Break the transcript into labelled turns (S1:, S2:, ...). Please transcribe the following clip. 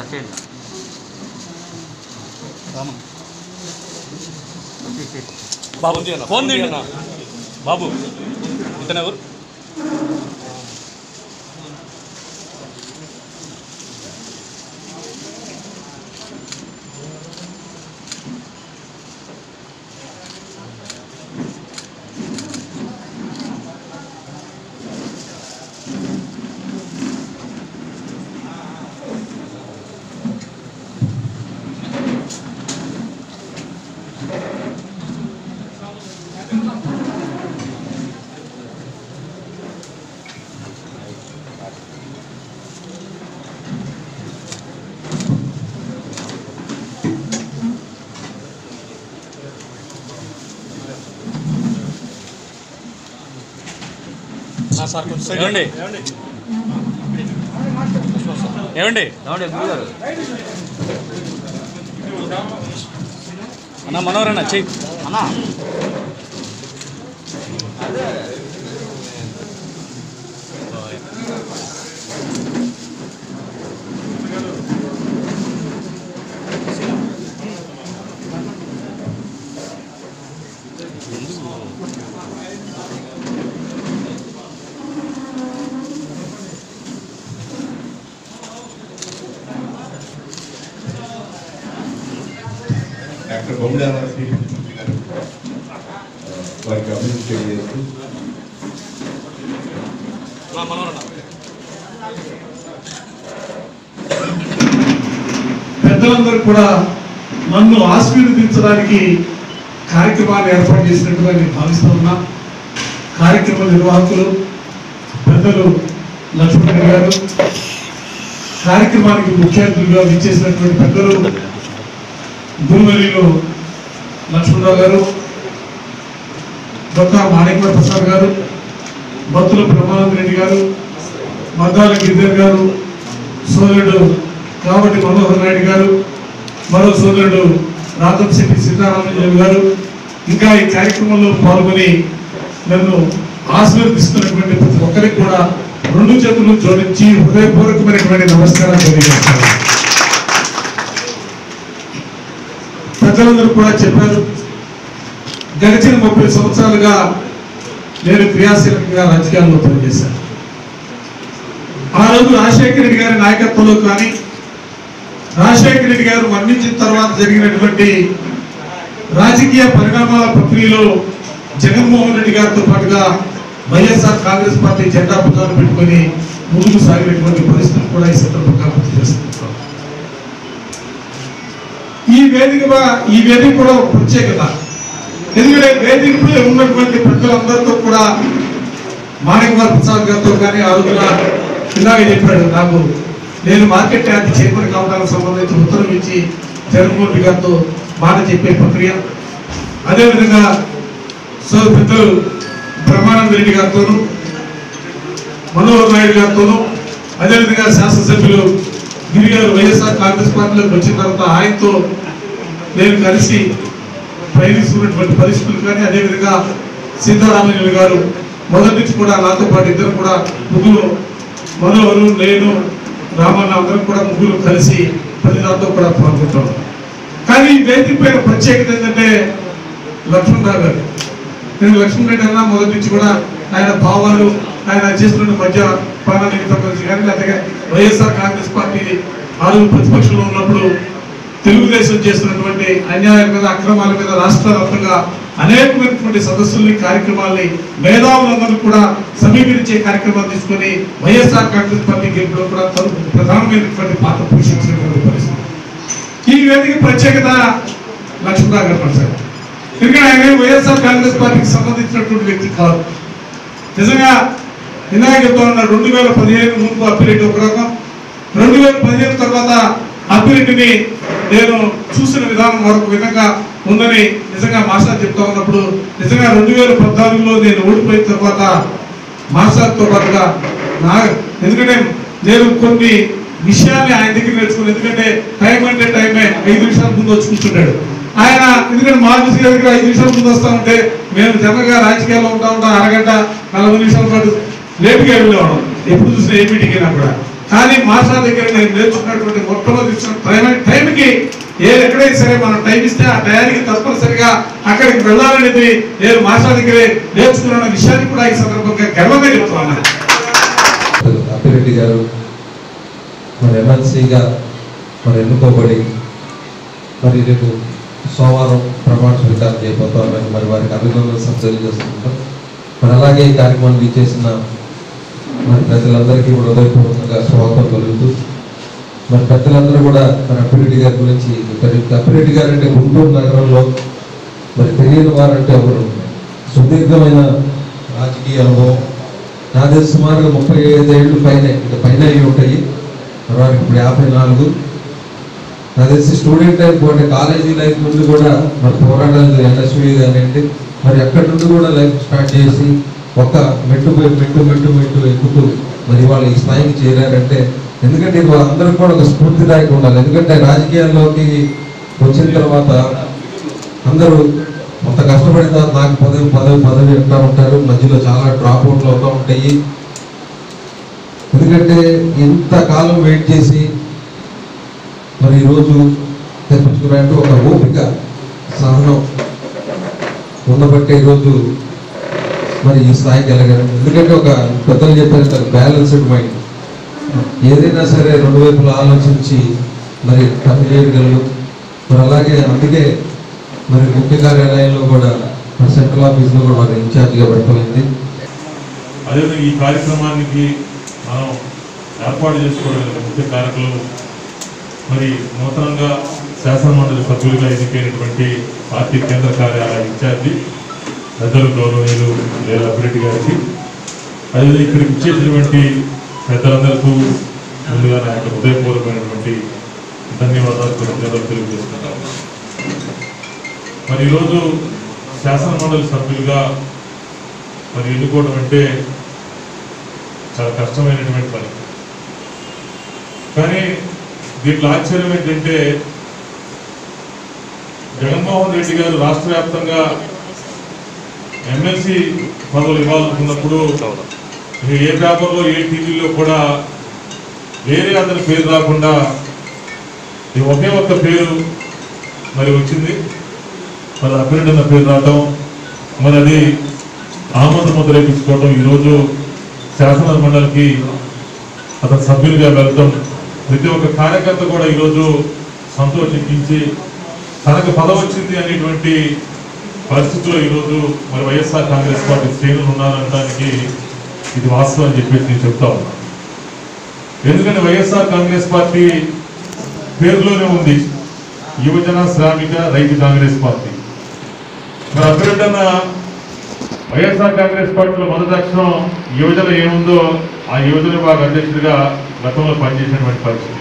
S1: చేయండి
S2: బాబు ఫోన్ తీయండి బాబు ఇతను ఎవరు సార్ కొంచెం ఏమండి ఏమండి
S1: ఏమండి గురుగారు
S2: అన్న మనోరన్న చెయ్యి
S1: అన్నా
S3: డాక్టర్ బొమ్మల శ్రీకృష్ణ గారు ఆ, వారికి అభివృద్ధి తెలియజేస్తూ
S2: నా మనోరన్న
S4: పెద్దలందరూ కూడా నన్ను ఆశీర్వదించడానికి కార్యక్రమాన్ని ఏర్పాటు చేసినట్టుగా నేను భావిస్తూ ఉన్నా కార్యక్రమ నిర్వాహకులు పెద్దలు లక్ష్మణ్ గారు కార్యక్రమానికి ముఖ్య అతిథులుగా విచ్చేసినటువంటి పెద్దలు గురువరిలో లక్ష్మణరావు గారు డొక్కా మాణిక్య ప్రసాద్ గారు బత్తుల బ్రహ్మానంద రెడ్డి గారు మద్దాల గిరిధర్ గారు సోదరుడు కాబట్టి మనోహర్ నాయుడు గారు మరో సోదరుడు రాధం శెట్టి సీతారామరాజు గారు ఇంకా ఈ కార్యక్రమంలో పాల్గొని నన్ను ఆశీర్వదిస్తున్నటువంటి ప్రతి ఒక్కరికి కూడా రెండు చేతులు జోడించి హృదయపూర్వకమైనటువంటి నమస్కారం తెలియజేస్తాను పెద్దలందరూ కూడా చెప్పారు గడిచిన ముప్పై సంవత్సరాలుగా నేను క్రియాశీలకంగా రాజకీయాల్లో పనిచేశాను ఆ రోజు రాజశేఖర రెడ్డి గారి నాయకత్వంలో కానీ రాజశేఖర రెడ్డి గారు మరణించిన తర్వాత జరిగినటువంటి రాజకీయ పరిణామాల ప్రక్రియలో జగన్మోహన్ రెడ్డి గారితో పాటుగా వైఎస్ఆర్ కాంగ్రెస్ పార్టీ జెండా పథకాలు పెట్టుకొని ముందుకు సాగినటువంటి పరిస్థితులు కూడా ఈ సందర్భంగా గుర్తు చేస్తున్నాం ఈ వేదిక ఈ వేదిక కూడా ఒక ప్రత్యేకత ఎందుకంటే వేదికపై ఉన్నటువంటి ప్రజలందరితో కూడా మాణిక్వార్ ప్రసాద్ గారితో కానీ ఆ రోజున ఇలాగే చెప్పాడు నాకు నేను మార్కెట్ యార్డ్ చైర్మన్ కావడానికి సంబంధించి ఉత్తరం ఇచ్చి జగన్మోహన్ రెడ్డి గారితో మాట చెప్పే ప్రక్రియ అదేవిధంగా సో పెద్దలు బ్రహ్మానంద రెడ్డి గారితోనూ మనోహర్ నాయుడు గారితోనూ అదేవిధంగా శాసనసభ్యులు గిరి గారు వైఎస్ఆర్ కాంగ్రెస్ పార్టీలోకి వచ్చిన తర్వాత ఆయనతో నేను కలిసి ప్రయాణిస్తున్నటువంటి పరిస్థితులు కానీ అదేవిధంగా సీతారామయ్య గారు మొదటి నుంచి కూడా నాతో పాటు ఇద్దరు కూడా ముగ్గురు మనోహరు నేను రామన్న అందరం కూడా ముగ్గురు కలిసి ప్రతి దాంతో కూడా పాల్గొంటాం కానీ ఈ వేదిక పైన ప్రత్యేకత ఏంటంటే లక్ష్మణరావు గారు నేను లక్ష్మణ్ రెడ్డి అన్న మొదటి నుంచి కూడా ఆయన భావాలు ఆయన చేస్తున్న మధ్య పాలనకి సంబంధించి కానీ లేకపోతే వైఎస్ఆర్ కాంగ్రెస్ పార్టీ ఆరు ప్రతిపక్షంలో ఉన్నప్పుడు తెలుగుదేశం చేస్తున్నటువంటి అన్యాయం మీద అక్రమాల మీద రాష్ట్ర వ్యాప్తంగా అనేకమైనటువంటి సదస్సుల్ని కార్యక్రమాల్ని మేధావులందరూ కూడా సమీకరించే కార్యక్రమాలు తీసుకొని వైఎస్ఆర్ కాంగ్రెస్ పార్టీ గెలుపులో కూడా తను ప్రధానమైనటువంటి పాత్ర పోషించినటువంటి పరిస్థితి ఈ వేదిక ప్రత్యేకత లక్ష్మణరావు గారు పరిచారు ఎందుకంటే ఆయన వైఎస్ఆర్ కాంగ్రెస్ పార్టీకి సంబంధించినటువంటి వ్యక్తి కాదు నిజంగా ఇందాక చెప్తా ఉన్నా రెండు వేల పదిహేను ముందు అప్పిరెడ్డి ఒక రకం రెండు వేల పదిహేను తర్వాత అప్పిరెడ్డిని నేను చూసిన విధానం మరొక విధంగా ఉందని నిజంగా మాస్టర్ చెప్తా ఉన్నప్పుడు నిజంగా రెండు వేల పద్నాలుగులో నేను ఓడిపోయిన తర్వాత మాస్టర్తో పాటుగా నా ఎందుకంటే నేను కొన్ని విషయాన్ని ఆయన దగ్గర నేర్చుకుని ఎందుకంటే టైం అంటే టైమే ఐదు నిమిషాల ముందు వచ్చి కూర్చుంటాడు ఆయన ఎందుకంటే మార్గస్ గారి దగ్గర ఐదు నిమిషాల ముందు వస్తా ఉంటే మేము జనరల్గా రాజకీయాల్లో ఉంటా ఉంటాం అరగంట నలభై నిమిషాల పాటు లేటుగా వెళ్ళేవాళ్ళం ఎప్పుడు చూసిన ఏ మీటింగ్ అయినా కూడా కానీ మాస్టర్ దగ్గర నేను నేర్చుకున్నటువంటి మొట్టమొదటి ఇచ్చిన టైం టైంకి ఏది ఎక్కడైనా సరే మనం టైం ఇస్తే ఆ టయానికి తప్పనిసరిగా అక్కడికి వెళ్ళాలనేది నేను మాస్టర్ దగ్గరే నేర్చుకున్న విషయాన్ని కూడా ఈ సందర్భంగా గర్వంగా చెప్తున్నాను
S1: అప్పిరెడ్డి గారు మరి ఎమ్మెల్సీగా మరి ఎన్నుకోబడి మరి రేపు సోమవారం ప్రమాణ స్వీకారం చేయబోతామని మరి వారికి అభినందనలు తెలియజేస్తుంటాం మరి అలాగే ఈ కార్యక్రమాన్ని ఇచ్చేసిన మరి ప్రజలందరికీ కూడా హృదయపూర్వకంగా స్వాగతం కలుగుతూ మరి పెద్దలందరూ కూడా మరి అప్పిరెడ్డి గారి గురించి మరి అప్పిరెడ్డి గారు అంటే గుంటూరు నగరంలో మరి తెలియని వారంటే ఎవరు సుదీర్ఘమైన రాజకీయ అనుభవం నా తెలిసి సుమారుగా ముప్పై ఐదు ఏళ్ళు పైన ఇక పైన అయి ఉంటాయి మరి వారికి ఇప్పుడు యాభై నాలుగు నా తెలిసి స్టూడెంట్ లైఫ్ అంటే కాలేజీ లైఫ్ నుండి కూడా మరి పోరాటాలు ఎన్ఎస్వి కానివ్వండి మరి ఎక్కడి నుండి కూడా లైఫ్ స్టార్ట్ చేసి ఒక మెట్టు పై మెట్టు మెట్టు మెట్టు ఎక్కుతూ మరి వాళ్ళు ఈ స్థాయికి చేరారంటే ఎందుకంటే ఇది వాళ్ళందరికీ కూడా ఒక స్ఫూర్తిదాయకం ఉండాలి ఎందుకంటే రాజకీయాల్లోకి వచ్చిన తర్వాత అందరూ కొంత కష్టపడిన తర్వాత నాకు పదవి పదవి పదవి ఎట్లా ఉంటారు మధ్యలో చాలా డ్రాప్ అవుట్లు అవుతూ ఉంటాయి ఎందుకంటే ఇంతకాలం వెయిట్ చేసి మరి ఈరోజు తెప్పించుకున్నట్టు ఒక ఓపిక సహనం ఉండబట్టే ఈరోజు మరి ఈ స్థాయికి వెళ్ళగారు ఎందుకంటే ఒక పెద్దలు చెప్పారు బ్యాలెన్స్డ్ మైండ్ ఏదైనా సరే రెండు వైపులా ఆలోచించి మరి పని చేయగలరు మరి అలాగే అందుకే మరి ముఖ్య కార్యాలయంలో కూడా మరి సెంట్రల్ ఆఫీస్లో కూడా మరి ఇన్ఛార్జిగా పడిపోయింది
S5: అదేవిధంగా ఈ కార్యక్రమానికి మనం ఏర్పాటు చేసుకోవడం ముఖ్య కారకులు మరి నూతనంగా శాసనమండలి సభ్యులుగా ఎన్నికైనటువంటి పార్టీ కేంద్ర కార్యాలయ ఇన్ఛార్జి పెద్దలు గౌరవనీయులు లేల అభిరెడ్డి గారికి అదేవిధంగా ఇక్కడికి ఇచ్చేసినటువంటి పెద్దలందరికీ ముందుగా నా యొక్క హృదయపూర్వకమైనటువంటి ధన్యవాదాలు కృతజ్ఞతలు తెలియజేస్తున్నాను మరి ఈరోజు శాసన మండలి సభ్యులుగా మరి ఎన్నుకోవడం అంటే చాలా కష్టమైనటువంటి పని కానీ దీంట్లో ఆశ్చర్యం ఏంటంటే జగన్మోహన్ రెడ్డి గారు రాష్ట్ర వ్యాప్తంగా ఎమ్మెల్సీ పదవులు ఇవ్వాలనుకున్నప్పుడు ఇక ఏ పేపర్లో ఏ టీవీలో కూడా వేరే అతని పేరు రాకుండా ఈ ఒకే ఒక్క పేరు మరి వచ్చింది మరి అభ్యర్థి అన్న పేరు రావటం మరి అది ఆమోద ముద్ర వేయించుకోవటం ఈరోజు శాసన మండలికి అతను సభ్యులుగా వెళ్తాం ప్రతి ఒక్క కార్యకర్త కూడా ఈరోజు సంతోషించి తనకు పదవి వచ్చింది అనేటువంటి పరిస్థితిలో ఈరోజు మరి వైఎస్ఆర్ కాంగ్రెస్ పార్టీ శ్రేణులు ఉన్నారనడానికి ఇది వాస్తవం అని చెప్పేసి నేను చెప్తా ఉన్నా ఎందుకంటే వైఎస్ఆర్ కాంగ్రెస్ పార్టీ పేరులోనే ఉంది యువజన శ్రామిక రైతు కాంగ్రెస్ పార్టీ మరి అభ్యర్థన వైఎస్ఆర్ కాంగ్రెస్ పార్టీలో మొదటి అక్షరం యువజన ఏముందో ఆ యువజన విభాగ అధ్యక్షుడిగా గతంలో పనిచేసినటువంటి పరిస్థితి